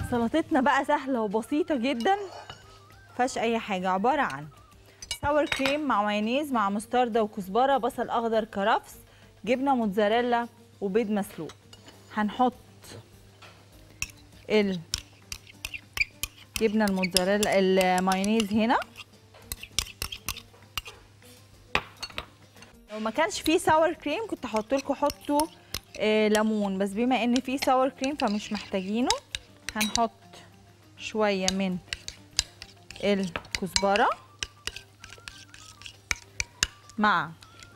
سلطتنا بقى سهله وبسيطه جدا مفيهاش اي حاجه عباره عن ساور كريم مع مايونيز مع مستردة وكزبره بصل اخضر كرفس جبنه موتزاريلا وبيض مسلوق هنحط الجبنه الموتزاريلا المايونيز هنا لو ما كانش فيه ساور كريم كنت احط لكم حطوا آه ليمون بس بما ان فيه ساور كريم فمش محتاجينه هنحط شويه من الكزبره مع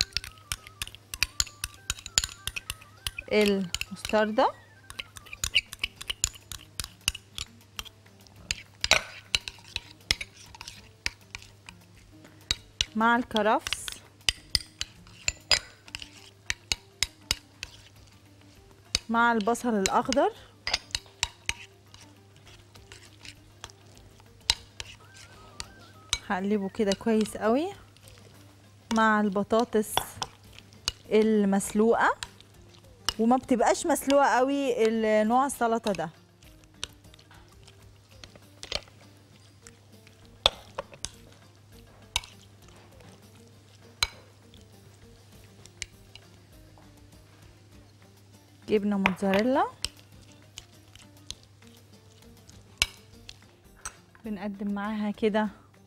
المستردة مع الكرفس مع البصل الأخضر هقلبه كده كويس قوي مع البطاطس المسلوقه وما بتبقاش مسلوقه قوي نوع السلطه ده جبنه موتزاريلا بنقدم معاها كده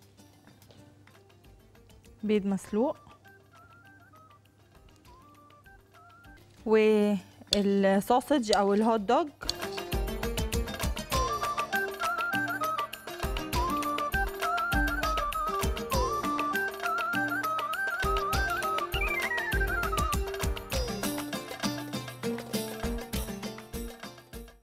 بيض مسلوق والسوسج او الهوت دوج